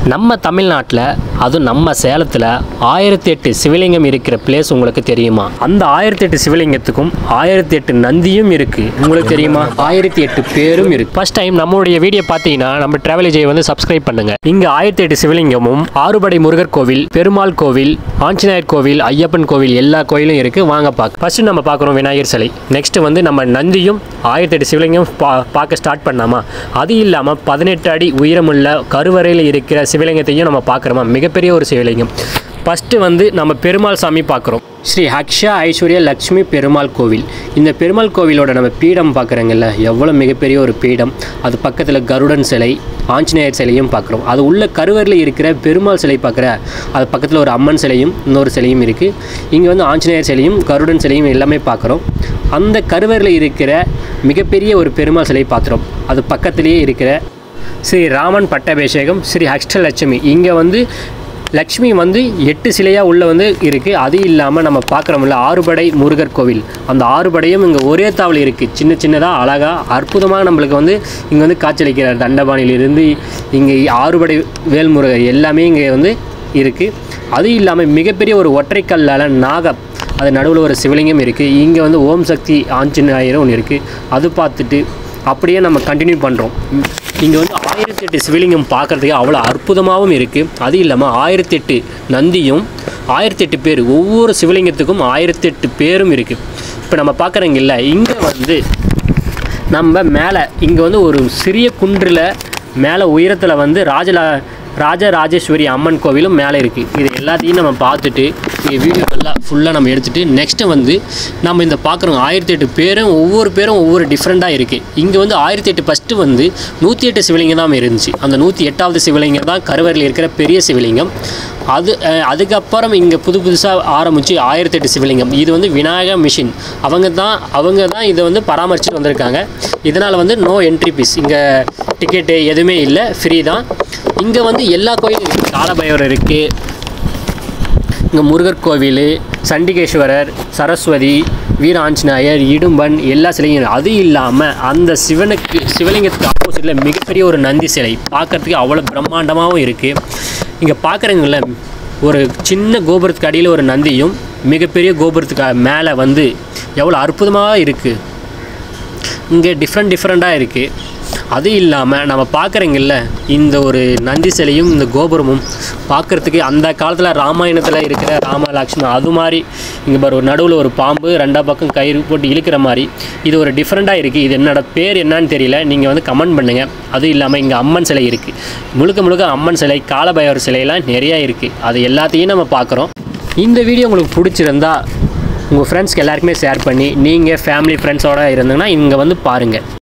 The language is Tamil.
நம்ம தமிழ்நாட்டில் அதுவும் நம்ம சேலத்தில் ஆயிரத்தி எட்டு சிவலிங்கம் இருக்கிற பிளேஸ் உங்களுக்கு தெரியுமா அந்த ஆயிரத்தி எட்டு சிவலிங்கத்துக்கும் ஆயிரத்தி எட்டு நந்தியும் இருக்கு உங்களுக்கு தெரியுமா ஆயிரத்தி எட்டு பேரும் இருக்கு ஃபர்ஸ்ட் டைம் நம்மளுடைய வீடியோ பார்த்தீங்கன்னா நம்ம டிராவல் ஜெய் வந்து சப்ஸ்கிரைப் பண்ணுங்க இங்க ஆயிரத்தி எட்டு சிவலிங்கமும் ஆறுபடை முருகர் கோவில் பெருமாள் கோவில் ஆஞ்சநேயர் கோவில் ஐயப்பன் கோவில் எல்லா கோயிலும் இருக்கு வாங்க பார்க்க ஃபர்ஸ்ட் நம்ம பார்க்குறோம் விநாயகர் சிலை நெக்ஸ்ட் வந்து நம்ம நந்தியும் ஆயிரத்தி எட்டு சிவலிங்கம் பா பார்க்க ஸ்டார்ட் பண்ணாமா அது இல்லாமல் பதினெட்டு அடி உயரமுள்ள கருவறையில் இருக்கிற சிவலிங்கத்தையும் நம்ம பார்க்குறோமா மிகப்பெரிய ஒரு சிவலிங்கம் ஃபஸ்ட்டு வந்து நம்ம பெருமாள் சாமி பார்க்குறோம் ஸ்ரீ ஹக்ஷா ஐஸ்வர்யா லக்ஷ்மி பெருமாள் கோவில் இந்த பெருமாள் கோவிலோட நம்ம பீடம் பார்க்குறோங்கல்ல எவ்வளோ மிகப்பெரிய ஒரு பீடம் அது பக்கத்தில் கருடன் சிலை ஆஞ்சநேயர் சிலையும் பார்க்குறோம் அது உள்ள கருவறையில் இருக்கிற பெருமாள் சிலை பார்க்குற அது பக்கத்தில் ஒரு அம்மன் சிலையும் இன்னொரு சிலையும் இருக்குது இங்கே வந்து ஆஞ்சநேயர் சிலையும் கருடன் சிலையும் எல்லாமே பார்க்குறோம் அந்த கருவறையில் இருக்கிற மிகப்பெரிய ஒரு பெருமாள் சிலை பார்க்குறோம் அது பக்கத்திலேயே இருக்கிற ஸ்ரீ ராமன் பட்டாபிஷேகம் ஸ்ரீ அஷ்டலட்சுமி இங்கே வந்து லக்ஷ்மி வந்து எட்டு சிலையாக உள்ளே வந்து இருக்குது அது இல்லாமல் நம்ம பார்க்குறோம்ல ஆறுபடை முருகர் கோவில் அந்த ஆறுபடையும் இங்கே ஒரே தாவல் இருக்குது சின்ன சின்னதாக அழகாக அற்புதமாக நம்மளுக்கு வந்து இங்கே வந்து காட்சியளிக்கிறார் தண்டபாணியிலிருந்து இங்கே ஆறுபடை வேல்முருகர் எல்லாமே இங்கே வந்து இருக்குது அது இல்லாமல் மிகப்பெரிய ஒரு ஒற்றைக்கல்லால் நாகம் அது நடுவில் ஒரு சிவலிங்கம் இருக்குது இங்கே வந்து ஓம் சக்தி ஆஞ்சநேயரும் ஒன்று இருக்குது அது பார்த்துட்டு அப்படியே நம்ம கண்டினியூ பண்ணுறோம் இங்கே வந்து ஆயிரத்தி எட்டு சிவலிங்கம் பார்க்குறதுக்கு அவ்வளோ அற்புதமாகவும் இருக்குது அது இல்லாமல் ஆயிரத்தி எட்டு நந்தியும் ஆயிரத்தி எட்டு பேர் ஒவ்வொரு சிவலிங்கத்துக்கும் ஆயிரத்தி எட்டு பேரும் இருக்குது இப்போ நம்ம பார்க்குறோங்கில்ல இங்கே வந்து நம்ம மேலே இங்கே வந்து ஒரு சிறிய குன்றில் மேலே உயரத்தில் வந்து ராஜலா ராஜராஜேஸ்வரி அம்மன் கோவிலும் மேலே இருக்குது இது எல்லாத்தையும் நம்ம பார்த்துட்டு இங்கே வீடியோ நல்லா ஃபுல்லாக நம்ம எடுத்துகிட்டு நெக்ஸ்ட்டு வந்து நம்ம இந்த பார்க்குறோம் ஆயிரத்தி எட்டு பேரும் ஒவ்வொரு பேரும் ஒவ்வொரு டிஃப்ரெண்ட்டாக இருக்குது இங்கே வந்து ஆயிரத்தி எட்டு ஃபஸ்ட்டு வந்து நூற்றி எட்டு சிவலிங்கம் தான் இருந்துச்சு அந்த நூற்றி எட்டாவது சிவலிங்கம் தான் கருவறையில் இருக்கிற பெரிய சிவலிங்கம் அது அஹ், அதுக்கப்புறம் இங்கே புது புதுசாக ஆரம்பித்து ஆயிரத்தி எட்டு சிவலிங்கம் இது வந்து விநாயகா மிஷின் அவங்க தான் அவங்க தான் இதை வந்து பராமரித்து வந்திருக்காங்க இதனால் வந்து நோ என்ட்ரி பீஸ் இங்கே டிக்கெட்டு எதுவுமே இல்லை ஃப்ரீ தான் இங்கே வந்து எல்லா கோயிலும் இருக்குது காலபைரவர் இருக்குது இங்கே முருகர் கோவில் சண்டிகேஸ்வரர் சரஸ்வதி வீர ஆஞ்சநேயர் இடும்பன் எல்லா சிலையும் இருக்கு. அது இல்லாமல் அந்த சிவனுக்கு சிவலிங்கத்துக்கு ஆப்போசிட்டில் மிகப்பெரிய ஒரு நந்தி சிலை பார்க்கறதுக்கு அவ்வளோ பிரம்மாண்டமாகவும் இருக்குது இங்கே பார்க்குறீங்கள ஒரு சின்ன கோபுரத்துக்கு அடியில் ஒரு நந்தியும் மிகப்பெரிய கோபுரத்துக்கு மேலே வந்து எவ்வளோ அற்புதமாக இருக்குது இங்கே டிஃப்ரெண்ட் டிஃப்ரெண்ட்டாக இருக்குது அது இல்லாமல் நம்ம பார்க்குறீங்கல்ல இந்த ஒரு நந்தி சிலையும் இந்த கோபுரமும் பார்க்குறதுக்கு அந்த காலத்தில் ராமாயணத்தில் இருக்கிற ராம லக்ஷ்மணன் அது மாதிரி இங்கே பாரு ஒரு நடுவில் ஒரு பாம்பு ரெண்டா பக்கம் கயிறு போட்டு இழுக்கிற மாதிரி இது ஒரு டிஃப்ரெண்ட்டாக இருக்குது இது என்னோட பேர் என்னன்னு தெரியல நீங்கள் வந்து கமெண்ட் பண்ணுங்கள் அது இல்லாமல் இங்கே அம்மன் சிலை இருக்குது முழுக்க முழுக்க அம்மன் சிலை காலபைரவர் சிலையெல்லாம் நிறையா இருக்குது அது எல்லாத்தையும் நம்ம பார்க்குறோம் இந்த வீடியோ உங்களுக்கு பிடிச்சிருந்தா உங்கள் ஃப்ரெண்ட்ஸ்க்கு எல்லாருக்குமே ஷேர் பண்ணி நீங்கள் ஃபேமிலி ஃப்ரெண்ட்ஸோடு இருந்தீங்கன்னா இங்கே வந்து பாருங்கள்